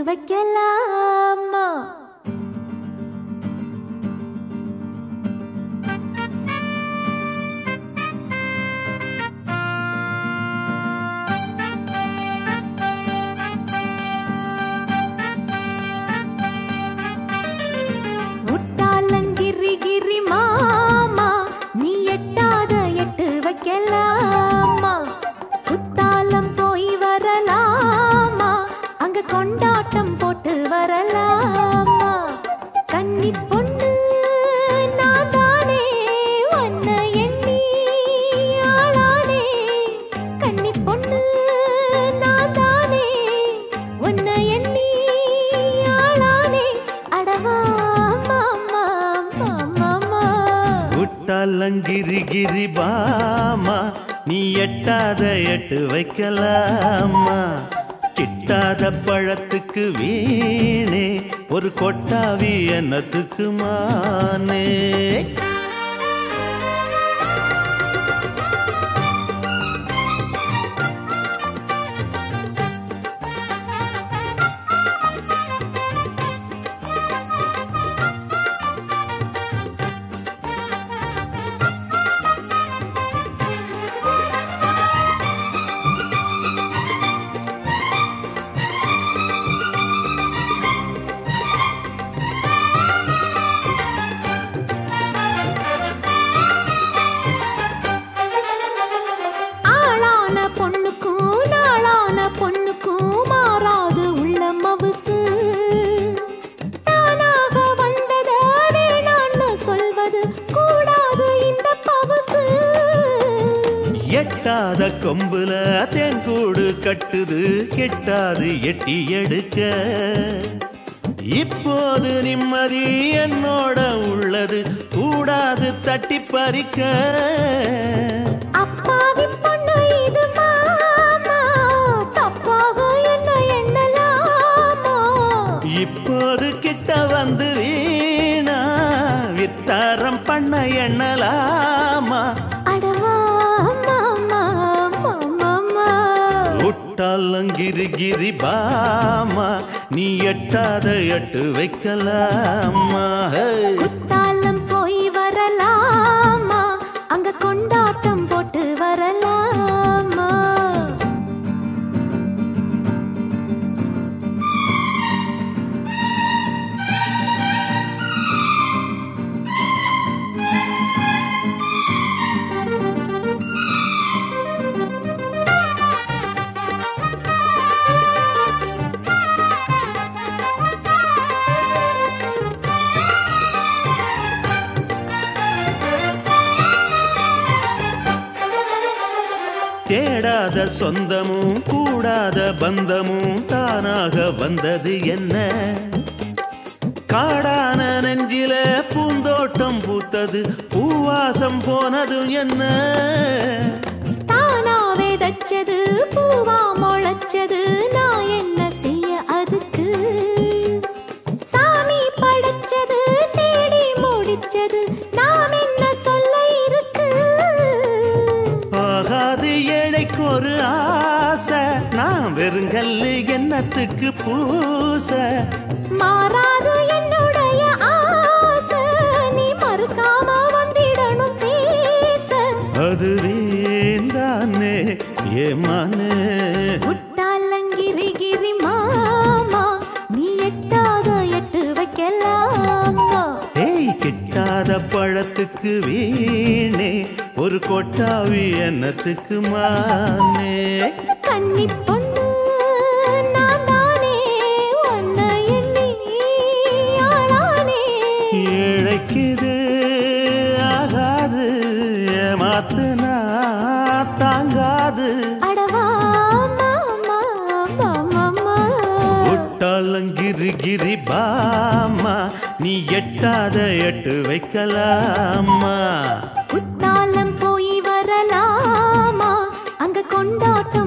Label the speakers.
Speaker 1: வைக்கலாமா முட்டாளங்கிரி கிரி மாமா நீ எட்டாத எட்டு வைக்கலாமா குத்தாலம் போய் வரலாமா அங்க கொண்டாட்டம் போட்டு வரலாமா கன்னி பொண்ணு நான் தானே உன்னை எண்ணி ஆளானே கன்னி பொண்ணு நான் தானே உன்னை எண்ணி ஆளானே அடவா மாமா மாமா
Speaker 2: விட்டாலங்கிரி கிரி பாமா நீ எட்டாத எட்டு வைக்கலாமா கிட்டாத பழத்துக்கு வீணே ஒரு கொட்டாவி என்னத்துக்கு மானே
Speaker 1: ஆளான பொண்ணுக்கும் நாளான பொண்ணுக்கும் மாறாது உள்ள மவுசு தானாக வந்தத வேணான்னு சொல்வது கூடாது இந்த பவுசு
Speaker 2: எட்டாத கொம்புல தேன்கூடு கட்டுது கெட்டாது எட்டி எடுக்க இப்போது நிம்மதி என்னோட உள்ளது கூடாது தட்டி பறிக்க
Speaker 1: அப்பாவி பொண்ணு இது மாமா தப்பாக என்ன எண்ணலாமா
Speaker 2: இப்போது கிட்ட வந்து வீணா வித்தாரம் பண்ண எண்ணலாமா
Speaker 1: அடவா மாமா மாமா
Speaker 2: முட்டாலங்கிரி கிரி பாமா நீ எட்டாத எட்டு வைக்கலாமா ஹே.
Speaker 1: குத்தாலம் போய் வரலாமா அங்க கொண்டாட்டம் போட்டு வரலாமா
Speaker 2: தேடாத சொந்தமும் கூடாத பந்தமும் தானாக வந்தது என்ன காடான நெஞ்சில பூந்தோட்டம் பூத்தது பூவாசம் போனது என்ன
Speaker 1: தானா விதைச்சது பூவா முளைச்சது நான் என்ன செய்ய அதுக்கு சாமி படைச்சது தேடி முடிச்சது நாம் என்ன சொல்ல இருக்கு
Speaker 2: ஆகாது ஏழைக்கு ஒரு ஆசை நான் வெறுங்கல்லு என்னத்துக்கு பூச
Speaker 1: மாறாது என்னுடைய ஆசை நீ மறுக்காம வந்திடணும் பேச
Speaker 2: அது வேந்தானே ஏமானே
Speaker 1: முட்டாளங்கிரி கிரி மாமா நீ எட்டாத எட்டு வைக்கலாமா
Speaker 2: ஏய் கிட்டாத பழத்துக்கு வீணே ஒரு கொட்டாவி என்னத்துக்கு மானே
Speaker 1: கன்னி பொண்ணு நான் தானே உன்னை எண்ணி ஆளானே
Speaker 2: இழைக்குது ஆகாது ஏமாத்துனா தாங்காது
Speaker 1: அடவா மாமா மாமா
Speaker 2: முட்டாளங்கிரி கிரி பாமா நீ எட்டாத எட்டு வைக்கலாமா
Speaker 1: குத்தாலம் போய் வரலாமா அங்க கொண்டாட்டம்